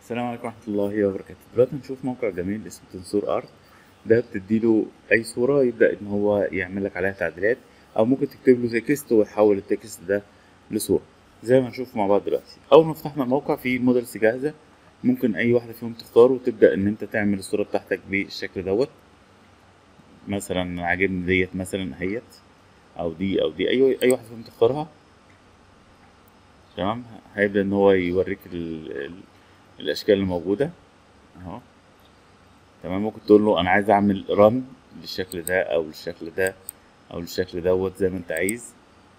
السلام عليكم ورحمة الله وبركاته دلوقتي هنشوف موقع جميل اسمه تنسور ارت ده بتديله اي صورة يبدأ ان هو يعمل لك عليها تعديلات او ممكن تكتب له تكست ويحول التكست ده لصورة زي ما هنشوف مع بعض دلوقتي اول ما فتحنا الموقع في موديلز جاهزة ممكن اي واحدة فيهم تختاره وتبدأ ان انت تعمل الصورة بتاعتك بالشكل دوت مثلا عاجبني ديت مثلا اهيت او دي او دي اي اي واحدة فيهم تختارها تمام هيبدأ ان هو يوريك ال... ال... الاشكال الموجودة اهو تمام ممكن تقول له انا عايز اعمل رن بالشكل ده او بالشكل ده او بالشكل دوت زي ما انت عايز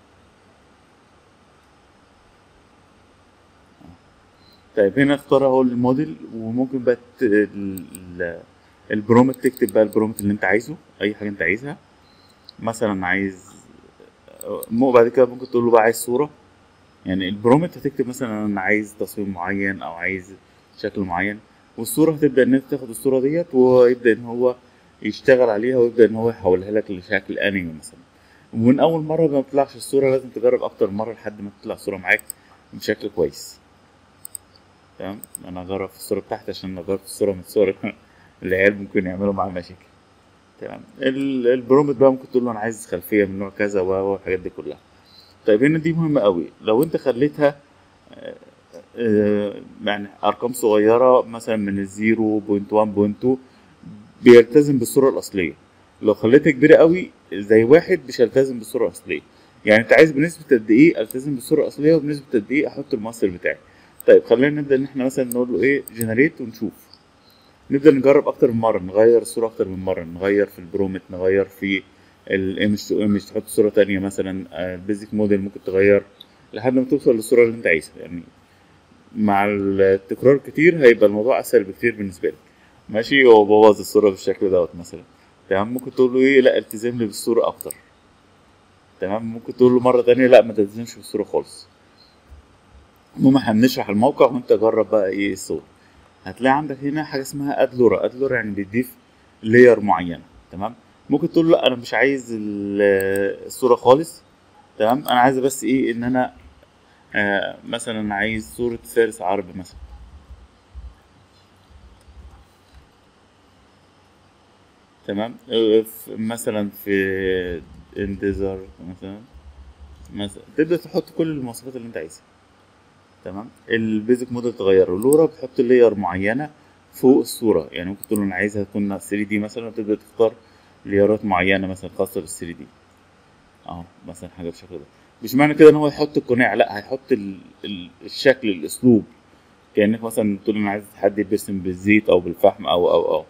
طيب هنا اختار اهو الموديل وممكن بقى ت- ال- ال- البرومت تكتب بقى البرومت اللي انت عايزه اي حاجه انت عايزها مثلا عايز مو بعد كده ممكن تقول له بقى عايز صوره يعني البرومت هتكتب مثلا انا عايز تصميم معين او عايز شكل معين والصوره هتبدا ان انت تاخد الصوره ديت ويبدا ان هو يشتغل عليها ويبدا ان هو يحولها لك لشكل انمي مثلا ومن اول مره ما بتطلعش الصوره لازم تجرب اكتر مره لحد ما تطلع الصوره معاك بشكل كويس تمام انا اجرب في الصوره بتاعتي عشان لو جربت الصوره من صور العيال ممكن يعملوا معايا مشاكل تمام ال- البرومت بقى ممكن تقول له انا عايز خلفيه من نوع كذا و- والحاجات دي كلها طيب هنا دي مهمه قوي لو انت خليتها آه، آه، يعني ارقام صغيره مثلا من الزيرو بوينت 1 بوينت 2 بيلتزم بالصوره الاصليه لو خليتها كبيره قوي زي واحد مش هيلتزم بالصوره الاصليه يعني انت عايز بنسبه قد ايه التزم بالصوره الاصليه وبنسبه قد ايه احط المؤثر بتاعي طيب خلينا نبدا ان احنا مثلا نقول له ايه جنريت ونشوف نبدا نجرب اكتر من مره نغير الصوره اكتر من مره نغير في البرومت نغير في الايمج تو ايمج تحط صوره تانية مثلا البيزك موديل ممكن تغير لحد ما توصل للصوره اللي انت عايزها يعني مع التكرار كتير هيبقى الموضوع اسهل بكتير بالنسبه لك ماشي هو بوظ الصوره بالشكل دوت مثلا تمام ممكن تقول له ايه لا التزم لي بالصوره اكتر تمام ممكن تقول له مره تانية لا ما تلتزمش بالصوره خالص المهم احنا بنشرح الموقع وانت جرب بقى ايه الصور هتلاقي عندك هنا حاجه اسمها اد لورا اد لورا يعني بيضيف لاير معينه تمام ممكن تقول له لا انا مش عايز ال- الصوره خالص تمام انا عايز بس ايه ان انا آه مثلا عايز صوره فارس عربي مثلا تمام آه، ف- مثلا في انديزر مثلا مثلا تبدا تحط كل المواصفات اللي انت عايزها تمام البيزك موديل تغيره لورا بتحط لاير معينه فوق الصوره يعني ممكن تقول له انا عايزها تكون 3 دي مثلا وتبدا تختار ليرات معينه مثلا خاصه بال 3 دي اهو مثلا حاجه بالشكل ده مش معنى كده ان هو يحط القناع لا هيحط ال... ال... الشكل الاسلوب كانك مثلا تقول انا عايز حد يرسم بالزيت او بالفحم او او او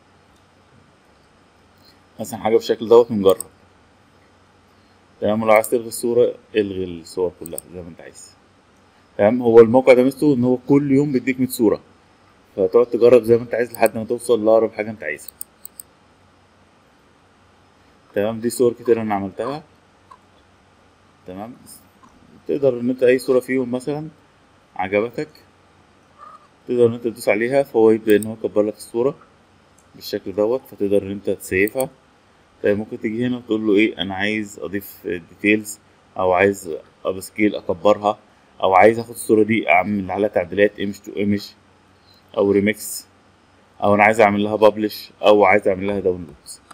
مثلا حاجه بالشكل دوت ونجرب تمام ولو عايز تلغي الصوره الغي الصور كلها زي ما انت عايز تمام هو الموقع ده ميزته ان هو كل يوم بيديك 100 صوره فتقعد تجرب زي ما انت عايز لحد ما توصل لاقرب حاجه انت عايزها تمام دي صور كتير انا عملتها تمام تقدر ان انت اي صوره فيهم مثلا عجبتك تقدر ان انت تدوس عليها فهو يبدا ان هو يكبر لك الصوره بالشكل دوت فتقدر ان انت تسيفها طيب ممكن تيجي هنا وتقول له ايه انا عايز اضيف ديتيلز او عايز ابسكيل اكبرها او عايز اخد الصوره دي اعمل عليها تعديلات ايمج تو ايمج او ريميكس او انا عايز اعمل لها بابلش او عايز اعمل لها داونلود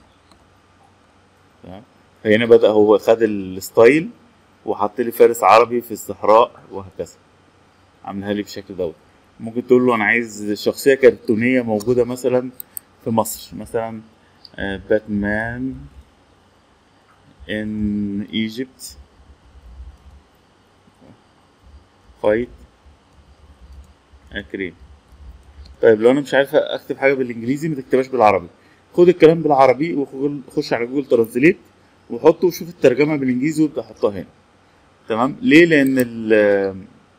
تمام فهنا بدا هو خد الستايل وحط لي فارس عربي في الصحراء وهكذا عملها لي بالشكل دوت ممكن تقول له انا عايز شخصيه كرتونيه موجوده مثلا في مصر مثلا آه، باتمان ان ايجيبت فايت اكريم طيب لو انا مش عارف اكتب حاجه بالانجليزي ما تكتبهاش بالعربي خد الكلام بالعربي وخش على جوجل ترانسليت وحطه وشوف الترجمه بالانجليزي وابدا حطها هنا تمام ليه لان ال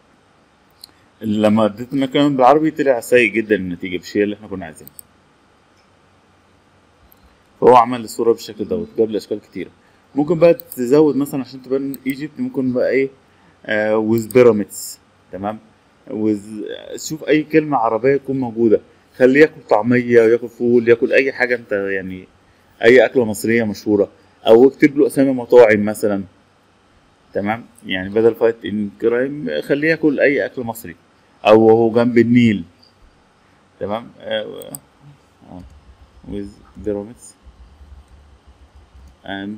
لما اديت لنا الكلام بالعربي طلع سيء جدا النتيجه مش هي اللي احنا كنا عايزينها فهو عمل الصوره بالشكل دوت جاب لي اشكال كتيره ممكن بقى تزود مثلا عشان تبان ايجيبت ممكن بقى ايه آه ويز بيراميدز تمام وز شوف اي كلمه عربيه تكون موجوده خليه ياكل طعميه ياكل فول ياكل اي حاجه انت يعني اي اكله مصريه مشهوره او اكتب له اسامي مطاعم مثلا تمام يعني بدل فايت ان كرايم خليه ياكل اي اكل مصري او هو جنب النيل تمام آه آه. with pyramids and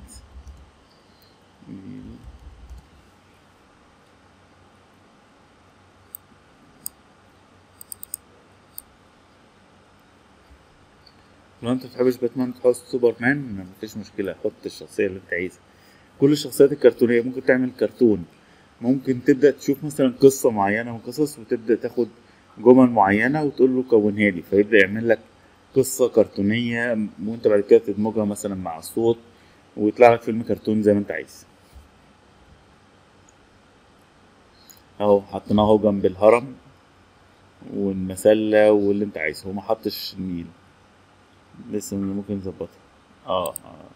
لو انت متحبش باتمان تحط سوبرمان مفيش مشكلة حط الشخصية اللي انت عايزها كل الشخصيات الكرتونية ممكن تعمل كرتون ممكن تبدأ تشوف مثلا قصة معينة من قصص وتبدأ تاخد جمل معينة وتقول له كونها لي فيبدأ يعمل لك قصة كرتونية وانت بعد كده تدمجها مثلا مع الصوت ويطلع لك فيلم كرتون زي ما انت عايز اهو حطيناه اهو جنب الهرم والمسلة واللي انت عايزه هو ما حطش النيل لسه ممكن نظبطها اه, آه.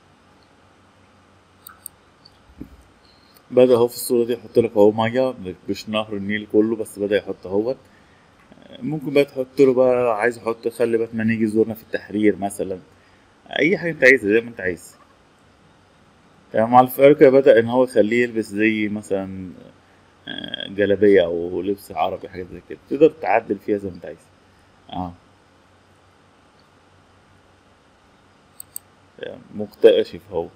بدأ اهو في الصورة دي يحط لك اهو مية مش نهر النيل كله بس بدأ يحط اهوت ممكن بقى تحط له بقى عايز احط خلي باتمان يجي يزورنا في التحرير مثلا اي حاجة انت عايزها زي ما انت عايز يعني مع الفرق بدأ ان هو يخليه يلبس زي مثلا آه، جلابية او لبس عربي حاجة زي كده تقدر تعدل فيها زي ما انت عايز اه مكتشف اهوت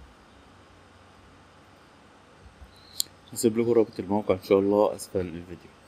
هسيب لكم رابط الموقع ان شاء الله اسفل الفيديو